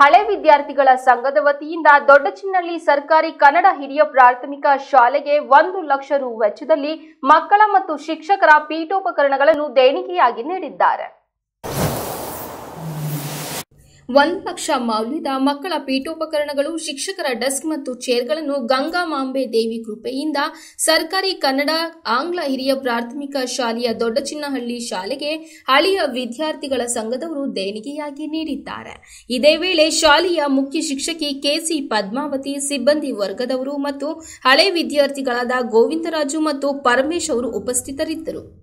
ಹಳೆ ವಿದ್ಯಾರ್ಥಿಗಳ ಸಂಘದ ವತಿಯಿಂದ ದೊಡ್ಡಚಿನ್ನಳ್ಳಿ ಸರ್ಕಾರಿ ಕನ್ನಡ ಹಿರಿಯ ಪ್ರಾಥಮಿಕ ಶಾಲೆಗೆ ಒಂದು ಲಕ್ಷ ರು ವೆಚ್ಚದಲ್ಲಿ ಮಕ್ಕಳ ಮತ್ತು ಶಿಕ್ಷಕರ ಪೀಠೋಪಕರಣಗಳನ್ನು ದೇಣಿಗೆಯಾಗಿ ನೀಡಿದ್ದಾರೆ ಒಂದು ಲಕ್ಷ ಮೌಲ್ಯದ ಮಕ್ಕಳ ಪೀಠೋಪಕರಣಗಳು ಶಿಕ್ಷಕರ ಡೆಸ್ಕ್ ಮತ್ತು ಚೇರ್ಗಳನ್ನು ಗಂಗಾ ಮಾಂಬೆ ದೇವಿ ಕೃಪೆಯಿಂದ ಸರ್ಕಾರಿ ಕನ್ನಡ ಆಂಗ್ಲ ಹಿರಿಯ ಪ್ರಾಥಮಿಕ ಶಾಲೆಯ ದೊಡ್ಡಚಿನ್ನಹಳ್ಳಿ ಶಾಲೆಗೆ ಹಳೆಯ ವಿದ್ಯಾರ್ಥಿಗಳ ಸಂಘದವರು ದೇಣಿಗೆಯಾಗಿ ನೀಡಿದ್ದಾರೆ ಇದೇ ವೇಳೆ ಶಾಲೆಯ ಮುಖ್ಯ ಶಿಕ್ಷಕಿ ಕೆಸಿ ಪದ್ಮಾವತಿ ಸಿಬ್ಬಂದಿ ವರ್ಗದವರು ಮತ್ತು ಹಳೆ ವಿದ್ಯಾರ್ಥಿಗಳಾದ ಗೋವಿಂದರಾಜು ಮತ್ತು ಪರಮೇಶ್ ಅವರು ಉಪಸ್ಥಿತರಿದ್ದರು